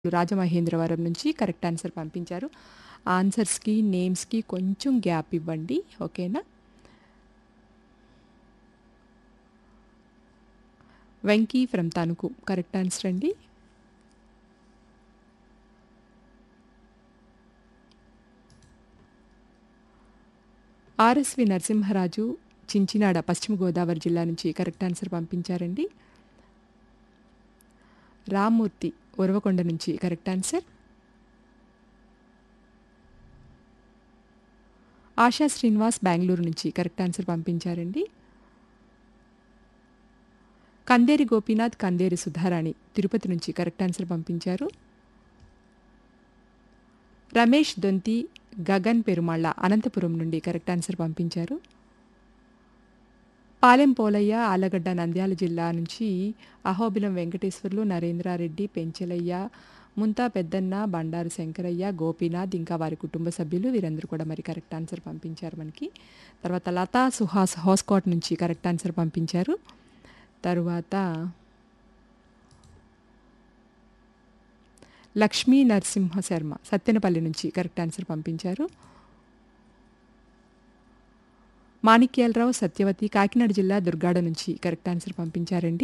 రాజమహేంద్రవరం నుంచి correct answer పంపించారు ఆన్సర్స్కి నేమ్స్కి కొంచెం గ్యాప్ ఇవ్వండి ఓకేనా Venky from Tanuku correct answer అండి ఆర్ఎస్వి నరసింహరాజు చించినాడ పశ్చిమ గోదావరి జిల్లా నుంచి కరెక్ట్ ఆన్సర్ పంపించారండి రామ్మూర్తి ఉరవకొండ నుంచి కరెక్ట్ ఆన్సర్ ఆశా శ్రీనివాస్ బెంగళూరు నుంచి కరెక్ట్ ఆన్సర్ పంపించారండి కందేరి గోపీనాథ్ కందేరి సుధారాణి తిరుపతి నుంచి కరెక్ట్ ఆన్సర్ పంపించారు రమేష్ దొంతి గగన్ పెరుమాళ్ళ అనంతపురం నుండి కరెక్ట్ ఆన్సర్ పంపించారు పాలెం పోలయ్య ఆలగడ్డ నంద్యాల జిల్లా నుంచి అహోబిలం వెంకటేశ్వర్లు నరేంద్రారెడ్డి పెంచలయ్య ముంతా పెద్దన్న బండారు శంకరయ్య గోపీనాథ్ ఇంకా వారి కుటుంబ సభ్యులు వీరందరూ కూడా మరి కరెక్ట్ ఆన్సర్ పంపించారు మనకి తర్వాత లతా సుహాస్ హోస్కోట్ నుంచి కరెక్ట్ ఆన్సర్ పంపించారు తరువాత లక్ష్మీ నరసింహ శర్మ సత్తెనపల్లి నుంచి కరెక్ట్ ఆన్సర్ పంపించారు మాణిక్యాలరావు సత్యవతి కాకినాడ జిల్లా దుర్గాడ నుంచి కరెక్ట్ ఆన్సర్ పంపించారండి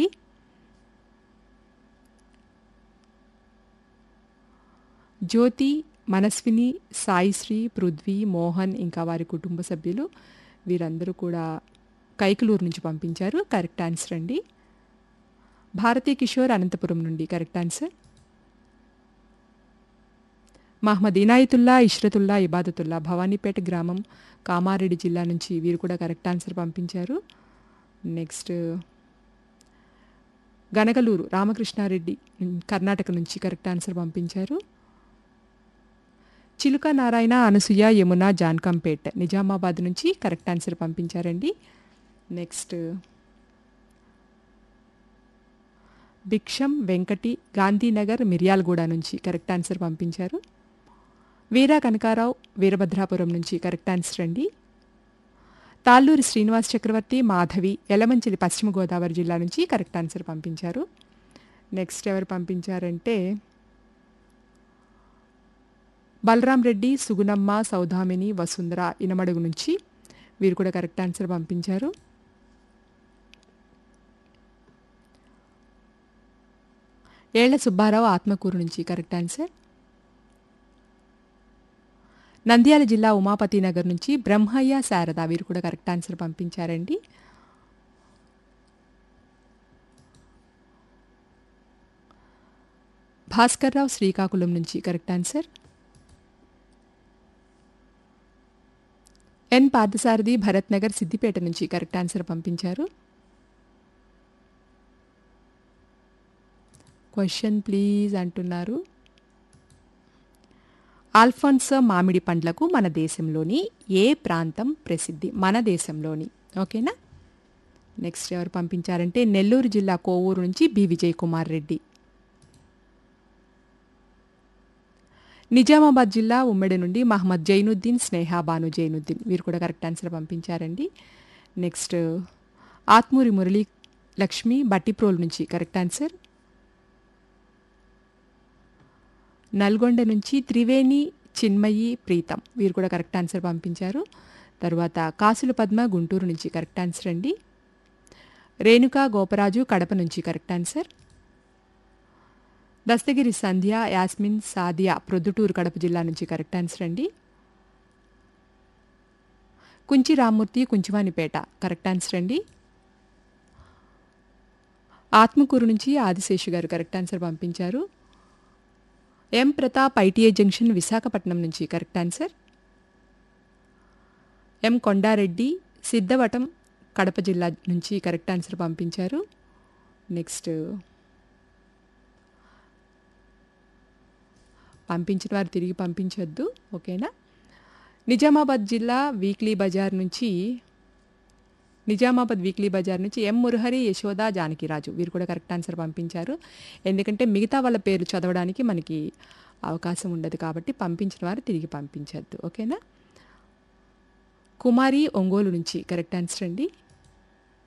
జ్యోతి మనస్విని సాయిశ్రీ పృథ్వీ మోహన్ ఇంకా వారి కుటుంబ సభ్యులు వీరందరూ కూడా కైకలూరు నుంచి పంపించారు కరెక్ట్ ఆన్సర్ అండి భారతీ కిషోర్ అనంతపురం నుండి కరెక్ట్ ఆన్సర్ మహమ్మద్ ఇనాయతుల్లా ఇష్రతుల్లా ఇబాదతుల్లా భవానీపేట గ్రామం కామారెడ్డి జిల్లా నుంచి వీరు కూడా కరెక్ట్ ఆన్సర్ పంపించారు నెక్స్ట్ గనగలూరు రామకృష్ణారెడ్డి కర్ణాటక నుంచి కరెక్ట్ ఆన్సర్ పంపించారు చిలుక నారాయణ అనసూయ యమున జాన్కంపేట్ నిజామాబాద్ నుంచి కరెక్ట్ ఆన్సర్ పంపించారండి నెక్స్ట్ భిక్షం వెంకటి గాంధీనగర్ మిర్యాలగూడ నుంచి కరెక్ట్ ఆన్సర్ పంపించారు వీరా కనకారావు వీరభద్రాపురం నుంచి కరెక్ట్ ఆన్సర్ అండి తాళ్ళూరి శ్రీనివాస్ చక్రవర్తి మాధవి ఎలమంచిలి పశ్చిమ గోదావరి జిల్లా నుంచి కరెక్ట్ ఆన్సర్ పంపించారు నెక్స్ట్ ఎవరు పంపించారంటే బలరాం రెడ్డి సుగుణమ్మ సౌదామిని వసుంధర ఇనమడుగు నుంచి వీరు కూడా కరెక్ట్ ఆన్సర్ పంపించారు ఏళ్ల సుబ్బారావు ఆత్మకూరు నుంచి కరెక్ట్ ఆన్సర్ నంద్యాల జిల్లా ఉమాపతి నగర్ నుంచి బ్రహ్మయ్య శారద వీరు కూడా కరెక్ట్ ఆన్సర్ పంపించారండి భాస్కర్రావు శ్రీకాకుళం నుంచి correct answer N Parthasarathi Bharat Nagar Siddipet నుంచి కరెక్ట్ ఆన్సర్ పంపించారు క్వశ్చన్ ప్లీజ్ అంటున్నారు ఆల్ఫాన్స్ మామిడి పండ్లకు మన దేశంలోని ఏ ప్రాంతం ప్రసిద్ధి మన దేశంలోని ఓకేనా నెక్స్ట్ ఎవరు పంపించారంటే నెల్లూరు జిల్లా కోవూరు నుంచి బి విజయ్ కుమార్ రెడ్డి నిజామాబాద్ జిల్లా ఉమ్మడి నుండి మహమ్మద్ జైనుద్దీన్ స్నేహ బాను జైనుద్దీన్ వీరు కూడా కరెక్ట్ ఆన్సర్ పంపించారండి నెక్స్ట్ ఆత్మూరి మురళీ లక్ష్మి బట్టిప్రోల్ నుంచి కరెక్ట్ ఆన్సర్ నల్గొండ నుంచి త్రివేణి చిన్మయి ప్రీతం వీరు కూడా కరెక్ట్ ఆన్సర్ పంపించారు తర్వాత కాసుల పద్మ గుంటూరు నుంచి కరెక్ట్ ఆన్సర్ అండి రేణుకా గోపరాజు కడప నుంచి కరెక్ట్ ఆన్సర్ దస్తగిరి సంధ్య యాస్మిన్ సాదియా ప్రొద్దుటూరు కడప జిల్లా నుంచి కరెక్ట్ ఆన్సర్ అండి కుంచి రామ్మూర్తి కుంచివానిపేట కరెక్ట్ ఆన్సర్ అండి ఆత్మకూరు నుంచి ఆదిశేషు గారు కరెక్ట్ ఆన్సర్ పంపించారు M Pratap ITI junction Visakhapatnam నుంచి correct answer M Kondareddy Siddavatam Kadapa జిల్లా నుంచి కరెక్ట్ ఆన్సర్ పంపించారు నెక్స్ట్ పంపించిన వారు తిరిగి పంపించొద్దు ఓకేనా నిజామాబాద్ జిల్లా వీక్లీ బజార్ నుంచి నిజామాబాద్ వీక్లీ బజార్ నుంచి ఎం మురహరి యశోద జానకిరాజు వీరు కూడా కరెక్ట్ ఆన్సర్ పంపించారు ఎందుకంటే మిగతా వాళ్ళ పేర్లు చదవడానికి మనకి అవకాశం ఉండదు కాబట్టి పంపించిన వారు తిరిగి పంపించద్దు ఓకేనా కుమారి ఒంగోలు నుంచి కరెక్ట్ ఆన్సర్ అండి